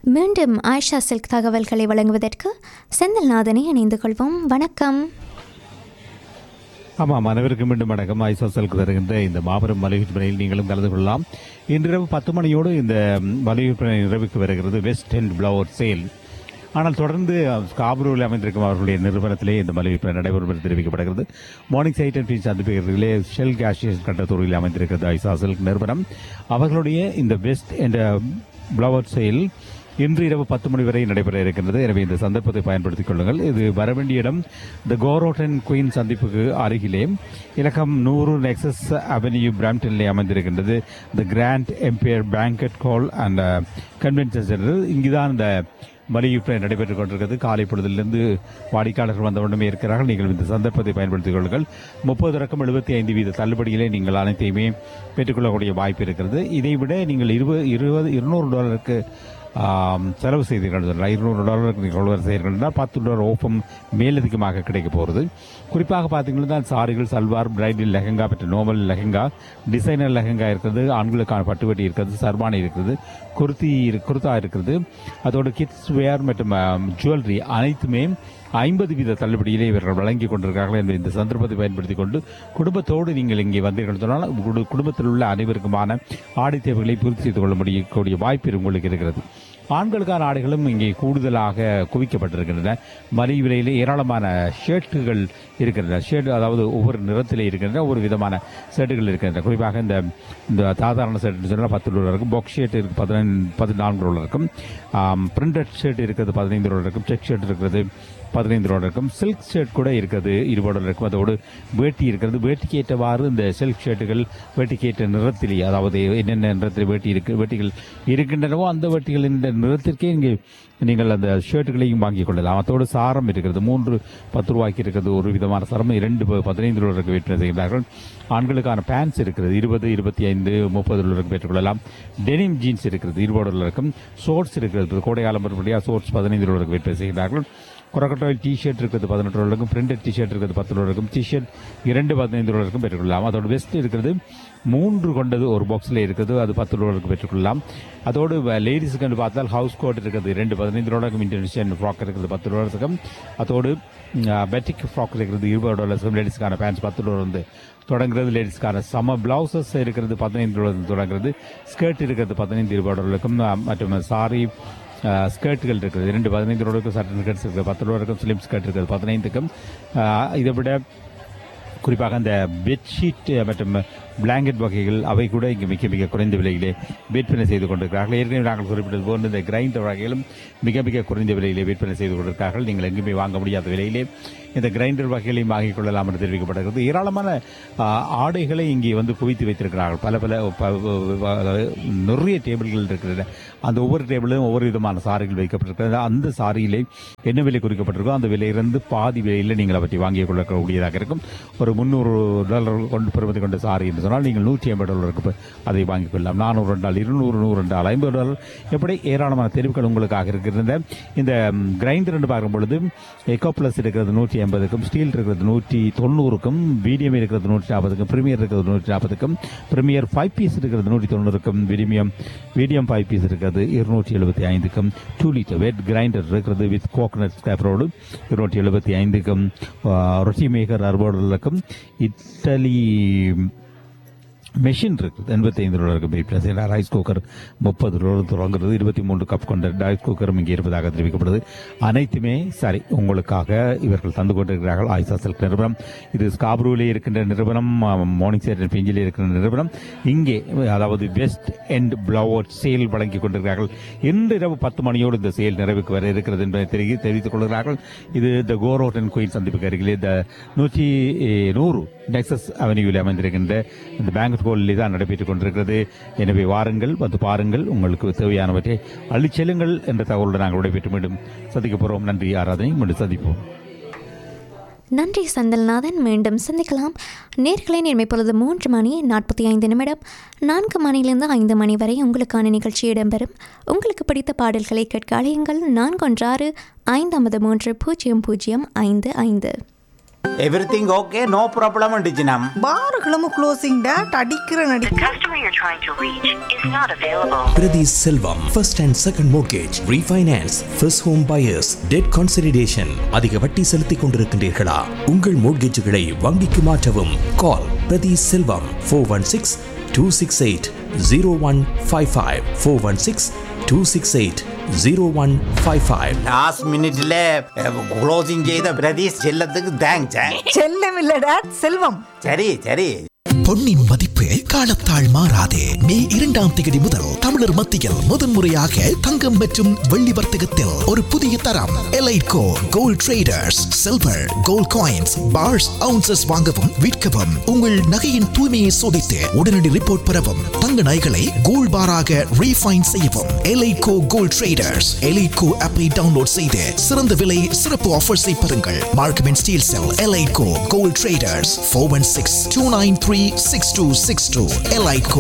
மீண்டும் ஆயிஷா சில்க் தகவல்களை வழங்குவதற்கு செந்தில்நாதனை இணைந்து கொள்வோம் வணக்கம் ஆமாம் அனைவருக்கும் மீண்டும் வணக்கம் ஐசோசலுக்கு தருகின்ற இந்த மாபெரும் மளிகை விற்பனையில் நீங்களும் கலந்து கொள்ளலாம் இன்றிரவு பத்து மணியோடு இந்த மளிகை விற்பனை நிறைவுக்கு வருகிறது வெஸ்ட் அண்ட் பிளவர் சேல் ஆனால் தொடர்ந்து ஸ்காபரூரில் அமைந்திருக்கும் அவர்களுடைய நிறுவனத்திலே இந்த மளிகை விற்பனை நடைபெறும் என்று தெரிவிக்கப்படுகிறது மார்னிங் சைட் அண்ட் பீச் சந்திப்புகளிலே ஷெல் கேஷியஸ் கட்டத்தூரில் அமைந்திருக்கிறது ஐசா சில்க் நிறுவனம் அவர்களுடைய இந்த வெஸ்ட் என்ற பிளவர் சேல் இன்று இரவு பத்து மணி வரை நடைபெற இருக்கின்றது எனவே இந்த சந்தர்ப்பத்தை பயன்படுத்திக் கொள்ளுங்கள் இது வரவேண்டிய இடம் த கோரோட்டன் குயின் சந்திப்புக்கு அருகிலே இலக்கம் நூறு நெக்ஸஸ் அவென்யூ பிராம்டனிலே அமைந்திருக்கின்றது the grand empire banquet hall and convention centre இங்குதான் இந்த மளிகை விற்பனை நடைபெற்றுக் கொண்டிருக்கிறது காலை பொழுதிலிருந்து வாடிக்கையாளர்கள் வந்தவுடனே இருக்கிறார்கள் நீங்கள் இந்த சந்தர்ப்பத்தை பயன்படுத்திக் கொள்ளுங்கள் முப்பது தொடக்கம் எழுபத்தி ஐந்து வீத தள்ளுபடியிலே நீங்கள் அனைத்தையுமே பெற்றுக்கொள்ளக்கூடிய வாய்ப்பு இருக்கிறது இதைவிட நீங்கள் இருபது இருபது இருநூறு டாலருக்கு ஆம், செலவு செய்தீர்கள் ஐநூறு டாலருக்கு நீங்கள் கொள்வரை செய்கிறீர்கள் பத்து டாலர் ஓப்பம் மேலதிகமாக கிடைக்க போகிறது குறிப்பாக பார்த்தீங்கன்னா சாரிகள் சல்வார் பிரைடல் லெஹங்கா மற்றும் நோமல் லெஹங்கா டிசைனர் லெஹங்கா இருக்கிறது ஆண்களுக்கான பட்டுவட்டி இருக்கிறது சர்வானி இருக்கிறது குர்த்தி இரு- குர்தா இருக்கிறது அதோட கிட்ஸ் வேர் மற்றும் ஜுவல்லரி அனைத்துமே ஐம்பது வீத தள்ளுபடியிலே இவர்கள் வழங்கி கொண்டிருக்கிறார்கள் என்ற இந்த சந்தர்ப்பத்தை பயன்படுத்திக் கொண்டு குடும்பத்தோடு நீங்கள் இங்கே வந்தீர்கள் சொன்னால் குடு- குடும்பத்தில் உள்ள அனைவருக்குமான ஆடை தேவைகளை பூர்த்தி செய்து கொள்ள முடியக்கூடிய வாய்ப்பு உங்களுக்கு இருக்கிறது ஆண்களுக்கான ஆடைகளும் இங்கே கூடுதலாக குவிக்கப்பட்டிருக்கின்றன மலிவு விலையிலே ஏராளமான ஷர்ட்டுகள் இருக்கின்றன ஷர்ட் அதாவது ஒவ்வொரு நிறத்திலே இருக்கின்றன ஒரு விதமான ஷர்ட்டுகள் இருக்கின்றன குறிப்பாக இந்த இந்த சாதாரண ஷர்ட் சொன்னால் பத்து டாலர் இருக்கும் பாக்ஸ் ஷர்ட் இருக்கு பதினைந்து பதினான்கு டாலர் இருக்கும் பிரிண்டட் ஷர்ட் இருக்கிறது பதினைந்து டாலர் இருக்கும் செக் ஷர்ட் இருக்கிறது பதினைந்து டாலர் இருக்கும் சில்க் ஷர்ட் கூட இருக்கிறது இருபது டாலர் இருக்கும் அதோடு வேட்டி இருக்கிறது வேட்டிக்கு ஏற்றவாறு இந்த சில்க் ஷர்ட்டுகள் வேட்டிக்கு ஏற்ற நிறத்திலே அதாவது என்னென்ன நிறத்தில் வேட்டி இருக்கு வேட்டிகள் இருக்கின்றனவோ அந்த வேட்டிகளின் நிறத்திற்கே இங்கே நீங்கள் அந்த ஷர்ட்டுகளையும் வாங்கிக் கொள்ளலாம் அதோடு சாரம் இருக்கிறது மூன்று பத்து ரூபாய்க்கு இருக்கிறது ஒரு விதமான சாரம் இரண்டு ப- பதினைந்து டாலருக்கு விற்பனை செய்கிறார்கள் ஆண்களுக்கான பேண்ட்ஸ் இருக்கிறது இருபது இருபத்தி ஐந்து முப்பது டாலருக்கு பெற்றுக்கொள்ளலாம் டெனிம் ஜீன்ஸ் இருக்கிறது இருபது டாலருக்கும் ஷோர்ட்ஸ் இருக்கிறது கோடைக்காலம் மறுபடியாக ஷோர்ட்ஸ் பதினைந்து டாலருக்கு விற்பனை செய்கிறார்கள் கொரக்கட்டாயில் டி ஷர்ட் இருக்கிறது பதினெட்டு டாலருக்கும் பிரிண்டட் டி ஷர்ட் இருக்கிறது பத்து டாலருக்கும் டி ஷர்ட் இரண்டு பதினைந்து டாலருக்கும் பெற்றுக்கொள்ளலாம் அதோட வெஸ்ட் இருக்கிறது மூன்று கொண்டது ஒரு பாக்ஸில் இருக்குது அது பத்து டாலருக்கு பெற்றுக்கொள்ளலாம் அதோடு லேடிஸுக்கு என்று பார்த்தால் ஹவுஸ் கோட் இருக்கிறது ரெண்டு பதினைந்து டாலருக்கும் இன்டர்நேஷன் ஃப்ராக் இருக்கிறது பத்து டாலருக்கும் அதோடு பெட்டிக் ஃப்ராக் இருக்கிறது இருபது டாலர்ஸுக்கும் லேடிஸ்க்கான பேண்ட்ஸ் பத்து டாலர் வந்து தொடங்குறது லேடிஸ்க்கான சம பிளவுசஸ் இருக்கிறது பதினைந்து டாலர் தொடங்குறது ஸ்கர்ட் இருக்கிறது பதினைந்து இருபது டாலருக்கும் அஹ், மற்றும் சாரி ஸ்கர்ட்டுகள் இருக்குது ரெண்டு பதினைந்து டாலருக்கு சட்டன் ஸ்கர்ட்ஸ் இருக்குது பத்து டாலருக்கும் ஸ்லிம் ஸ்கர்ட் இருக்குது பதினைந்துக்கும் அஹ், இதை விட குறிப்பாக அந்த பெட்ஷீட் மற்றும் பிளாங்கெட் வகைகள் அவை கூட இங்கு மிக மிக குறைந்த விலையிலே விற்பனை செய்து கொண்டிருக்கிறார்கள் ஏற்கனவே நாங்கள் குறிப்பிட்டது போன்று இந்த கிரைண்டர் வகைகளும் மிக மிக குறைந்த விலையிலே விற்பனை செய்து கொண்டிருக்கிறார்கள் நீங்கள் எங்குமே வாங்க முடியாத விலையிலே இந்த கிரைண்டர் வகைகளையும் வாங்கிக் கொள்ளலாம் என்று தெரிவிக்கப்படுகிறது ஏராளமான ஆ, ஆடைகளை இங்கே வந்து குவித்து வைத்திருக்கிறார்கள் பல பல ப- ப- அதாவது நிறைய டேபிள்கள் இருக்கிறது அந்த ஒவ்வொரு டேபிளும் ஒவ்வொரு விதமான சாரிகள் வைக்கப்பட்டிருக்கிறது அந்த சாரியிலே என்ன விலை குறிக்கப்பட்டிருக்கோ அந்த விலையிலிருந்து பாதி விலையில் நீங்கள் அவற்றை வாங்கிக் கொள்ளக்கூடியதாக இருக்கும் ஒரு முந்நூறு டாலர் கொண்டு பெறுவது கொண்ட சாரி என்று சொன்னால் நீங்கள் நூற்றி ஐம்பது டாலருக்கு ப- அதை வாங்கிக் கொள்ளலாம் நானூறு ரெண்டால் இருநூறு நூறு ரெண்டால் ஐம்பது டாலர் எப்படி ஏராளமான தெரிவுகள் உங்களுக்காக இருக்கின்றன இந்த கிரைண்டர் என்று பார்க்கும் பொழுது எக்கோ பிளஸ் இருக்கிறது நூற்றி ஐம்பதுக்கும் ஸ்டீல் இருக்கிறது நூற்றி தொண்ணூறுக்கும் மீடியம் இருக்கிறது நூற்றி நாற்பதுக்கும் பிரீமியர் இருக்கிறது நூற்றி நாற்பதுக்கும் பிரீமியர் ஃபைவ் பீஸ் இருக்கிறது நூற்றி தொண்ணூறுக்கும் மீடியம் மீடியம் ஃபைவ் பீஸ் இருக்கிறது இருநூற்றி எழுபத்தி ஐந்துக்கும் டூ லிட்டர் வெட் கிரைண்டர் இருக்கிறது வித் கோகனட் ஸ்கேப்ரோடு இருநூற்றி எழுபத்தி ஐந்துக்கும் ரொட்டி மேக்கர் அறுபதுக்கும் இட்டலி மெஷின் இருக்குது எண்பத்தைந்து டாலருக்கு விற்பனை செய்யலாம் ரைஸ் குக்கர் முப்பது டாலர் தொடங்குறது இருபத்தி மூன்று கப் கொண்ட ரைஸ் குக்கரும் இங்கே இருப்பதாக தெரிவிக்கப்படுது அனைத்துமே சரி உங்களுக்காக இவர்கள் தந்து கொண்டிருக்கிறார்கள் ஆயிசா சில்க் நிறுவனம் இது ஸ்காப்ரூவிலே இருக்கின்ற நிறுவனம் மார்னிங் சேர் பிஞ்சிலே இருக்கின்ற நிறுவனம் இங்கே அதாவது வெஸ்ட் எண்ட் பிளவர் சேல் வழங்கி கொண்டிருக்கிறார்கள் இன்று இரவு பத்து மணியோடு இந்த சேல் நிறைவுக்கு வர இருக்கிறது என்பதை தெரி- தெரிவித்துக் கொள்கிறார்கள் இது த கோரோட்டன் கோயில் சந்திப்புக்கு அருகிலே இந்த நூற்றி eh, நூறு நெக்ஸஸ் அவென்யூவில் அமைந்திருக்கின்ற இந்த பேங்க் ஹோலில் தான் நடைபெற்றுக் கொண்டிருக்கிறது எனவே வாருங்கள் வந்து பாருங்கள் உங்களுக்கு தேவையானவற்றை அள்ளிச் செல்லுங்கள் என்ற தகவலுடன் நாங்கள் விடைபெற்று மீண்டும் சந்திக்க போகிறோம் நன்றி ஆராதனை மீண்டும் சந்திப்போம் நன்றி செந்தில்நாதன் மீண்டும் சந்திக்கலாம் நேர்களை நேர்மை பொழுது மூன்று மணி நாற்பத்தி ஐந்து நிமிடம் நான்கு மணியிலிருந்து ஐந்து மணி வரை உங்களுக்கான நிகழ்ச்சி இடம்பெறும் உங்களுக்கு பிடித்த பாடல்களை கேட்க அழையுங்கள் நான்கு ஒன்று ஆறு ஐந்து ஐம்பது மூன்று பூஜ்ஜியம் பூஜ்ஜியம் ஐந்து ஐந்து எவ்ரிதிங் ஓகே நோ ப்ராப்ளம் டிஜினம் பாருகளும் க்ளோசிங் டேட் அடிக்கிற நடி The customer you're trying to reach is not available. Priti Selvam, first and second mortgage, refinance, first home buyers, debt consolidation. அதிக வட்டி செலுத்திக் கொண்டிருக்கின்றீர்களா உங்கள் மோட்கேஜுகளை வங்கிக்கு மாற்றவும் call Prathi Selvam four one six two six eight zero one five five four one six two six eight zero one five five last மினிட்ல closing செய்த பிரதீஷ் செல்லத்துக்கு thanks செல்லம் இல்ல டேட் செல்வம் சரி சரி பொன்னின் மதிப்பு காலத்தால் மாறாதே மே இரண்டாம் தேதி முதல் தமிழர் மத்தியில் முதன்முறையாக தங்கம் மற்றும் வெள்ளி வர்த்தகத்தில் ஒரு புதிய தரம் Eliteco gold traders silver gold coins bars ounces வாங்கவும் விற்கவும் உங்கள் நகையின் தூய்மையை சோதித்து உடனடி ரிப்போர்ட் பெறவும் தங்க நகைகளை கோல்ட் பாராக ரீஃபைன் செய்யவும் எலைட்கோ கோல்ட் ட்ரேடர்ஸ் எலைட்கோ ஆப்பை டவுன்லோட் செய்து சிறந்த விலை சிறப்பு ஆஃபர்ஸை பெறுங்கள் Markham and Steeles Eliteco gold traders four one six two nine three six two six two Eliteco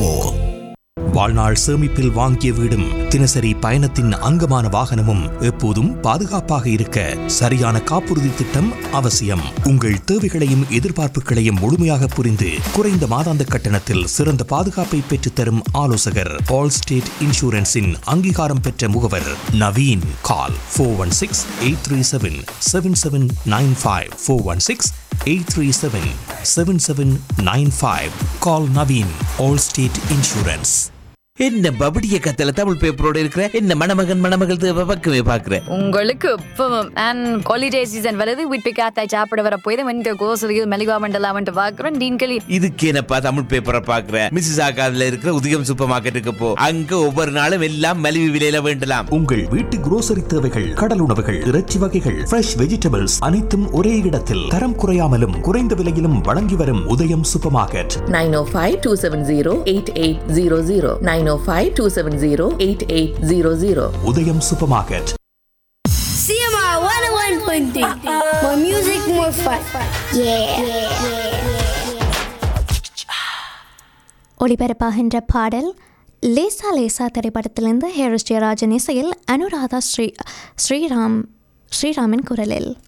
வாழ்நாள் சேமிப்பில் வாங்கிய வீடும் தினசரி பயணத்தின் அங்கமான வாகனமும் எப்போதும் பாதுகாப்பாக இருக்க சரியான காப்புறுதி திட்டம் அவசியம் உங்கள் தேவைகளையும் எதிர்பார்ப்புகளையும் முழுமையாக புரிந்து குறைந்த மாதாந்த கட்டணத்தில் சிறந்த பாதுகாப்பை பெற்றுத்தரும் ஆலோசகர் ஆல் ஸ்டேட் இன்சூரன்ஸின் அங்கீகாரம் பெற்ற முகவர் Naveen call four one six eight three seven seven seven nine five four one six eight three seven seven seven nine five call Naveen Allstate insurance என்ன பபடிய கத்தல தமிழ் பேப்பரோட இருக்கிற என்ன மணமகன் மணமகள் தேவை பக்கமே பாக்குறேன் உங்களுக்கு இப்பவும் அண்ட் ஹாலிடே சீசன் வருது வீட்டு காத்தாய் சாப்பிட வர போய் தான் வந்து கோசலியில் மெலிவா மண்டலாமன்ட்டு பார்க்குறோம் டீன்களி இதுக்கு என்னப்பா தமிழ் பேப்பரை பாக்குற மிஸ்ஸஸ் ஆகாதுல இருக்கிற உதயம் சூப்பர் மார்க்கெட்டுக்கு போ அங்க ஒவ்வொரு நாளும் எல்லாம் மலிவு விலையில வேண்டலாம் உங்கள் வீட்டு grocery தேவைகள் கடல் உணவுகள் இறைச்சி வகைகள் ஃப்ரெஷ் வெஜிடபிள்ஸ் அனைத்தும் ஒரே இடத்தில் தரம் குறையாமலும் குறைந்த விலையிலும் வழங்கி வரும் உதயம் super market 905-270-8800 905-270-8800 Udayam super market CMR 101.3. More music, more fun. Yeah. ஒளிபரப்பாகின்ற பாடல் லேசா லேசா திரைப்படத்திலிருந்து ஹேரிஸ் ஜெயராஜன் இசையில் அனுராதா ஸ்ரீ ஸ்ரீராம் ஸ்ரீராமின் குரலில்